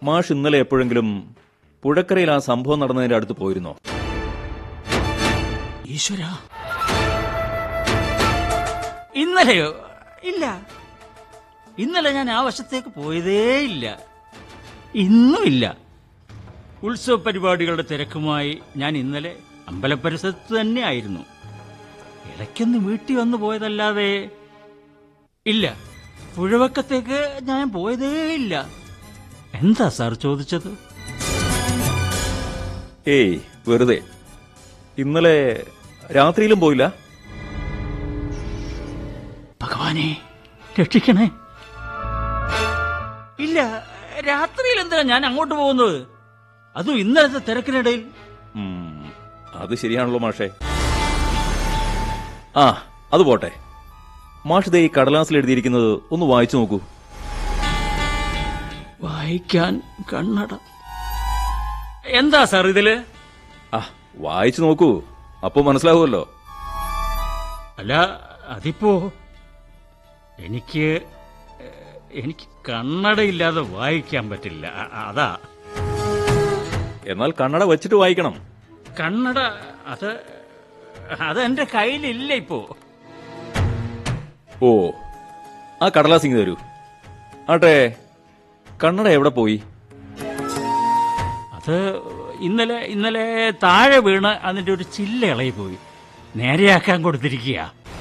മാഷ് ഇന്നലെ എപ്പോഴെങ്കിലും പുഴക്കരയിൽ ആ സംഭവം നടന്നതിന്റെ അടുത്ത് പോയിരുന്നോ ഈശ്വര ഇന്നലെയോ ഇല്ല ഇന്നലെ ഞാൻ ആ വശത്തേക്ക് പോയതേയില്ല ഇന്നുമില്ല ഉത്സവ പരിപാടികളുടെ തിരക്കുമായി ഞാൻ ഇന്നലെ അമ്പലപരിസരത്ത് തന്നെ ആയിരുന്നു ഇടയ്ക്കൊന്ന് വീട്ടിൽ വന്നു പോയതല്ലാതെ ഇല്ല പുഴവക്കത്തേക്ക് ഞാൻ പോയതേയില്ല എന്താ സാർ ചോദിച്ചത് ഏയ് വെറുതെ ഇന്നലെ രാത്രിയിലും പോയില്ല ഭഗവാനെ രക്ഷിക്കണേ ഇല്ല രാത്രിയിൽ എന്തിനാ ഞാൻ അങ്ങോട്ട് പോകുന്നത് അതും ഇന്നലത്തെ തിരക്കിനിടയിൽ ഉം, അത് ശരിയാണല്ലോ മാഷേ ആ അത് പോട്ടെ മാഷ് ദേ ഈ കടലാസിൽ എഴുതിയിരിക്കുന്നത് ഒന്ന് വായിച്ചു നോക്കൂ വായിക്കാൻ കണ്ണട എന്താ സാർ ഇതില് ആ വായിച്ചു നോക്കൂ അപ്പൊ മനസ്സിലാവുമല്ലോ അല്ല അതിപ്പോ എനിക്ക് ഏഹ്, എനിക്ക് കണ്ണടയില്ലാതെ വായിക്കാൻ പറ്റില്ല അ- അതാ എന്നാൽ കണ്ണട വെച്ചിട്ട് വായിക്കണം കണ്ണട അത് അത് എന്റെ കയ്യിലില്ല ഇപ്പോ ഓ ആ കടലാസ് ഇങ്ങ് തരൂ ആട്ടെ കണ്ണട എവിടെ പോയി അത് ഇന്നലെ ഇന്നലെ താഴെ വീണ് അതിന്റെ ഒരു ചില്ല ഇളകി പോയി നേരെയാക്കാൻ കൊടുത്തിരിക്കുക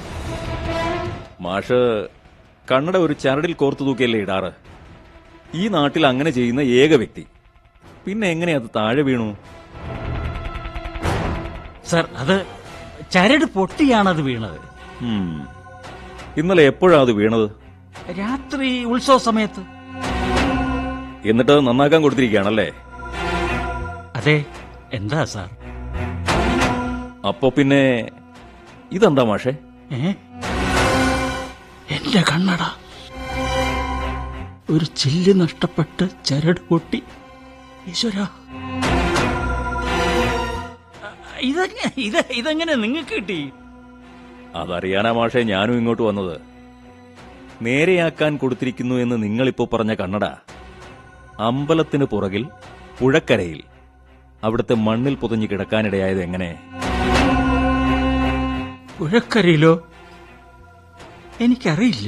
മാഷ് കണ്ണട ഒരു ചരടിൽ കോർത്തു തൂക്കിയല്ലേ ഇടാറ് ഈ നാട്ടിൽ അങ്ങനെ ചെയ്യുന്ന ഏക വ്യക്തി പിന്നെ എങ്ങനെ അത് താഴെ വീണു സർ അത് ചരട് പൊട്ടിയാണത് വീണത് ഉം. ഇന്നലെ എപ്പോഴാ അത് വീണത് രാത്രി ഉത്സവ സമയത്ത് എന്നിട്ട് അത് നന്നാക്കാൻ കൊടുത്തിരിക്കുകയാണല്ലേ അതെ എന്താ സാർ അപ്പോ പിന്നെ ഇതെന്താ മാഷേ ഏ എന്റെ കണ്ണട ഒരു ചില്ല് നഷ്ടപ്പെട്ട് ചരട് പൊട്ടി ഈശ്വര ഇതെങ്ങനെ ഇത് ഇതെങ്ങനെ നിങ്ങൾക്ക് കിട്ടി അതറിയാനാ മാഷേ ഞാനും ഇങ്ങോട്ട് വന്നത് നേരെയാക്കാൻ കൊടുത്തിരിക്കുന്നു എന്ന് നിങ്ങളിപ്പോ പറഞ്ഞ കണ്ണട അമ്പലത്തിന് പുറകിൽ പുഴക്കരയിൽ അവിടുത്തെ മണ്ണിൽ പുതഞ്ഞു കിടക്കാനിടയായത് എങ്ങനെ പുഴക്കരയിലോ എനിക്കറിയില്ല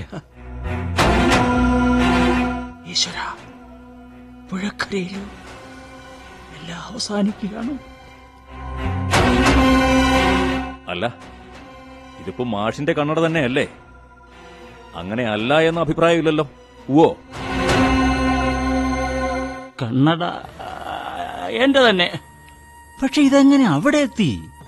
ഈശ്വര പുഴക്കരയിലോ എല്ലാം അവസാനിക്കുകയാണ് അല്ല ഇതിപ്പോ മാഷിന്റെ കണ്ണട തന്നെയല്ലേ അങ്ങനെ അല്ല എന്ന അഭിപ്രായമില്ലല്ലോ ഓ കണ്ണട ആ, എന്റെ തന്നെ പക്ഷെ ഇതെങ്ങനെ അവിടെ എത്തി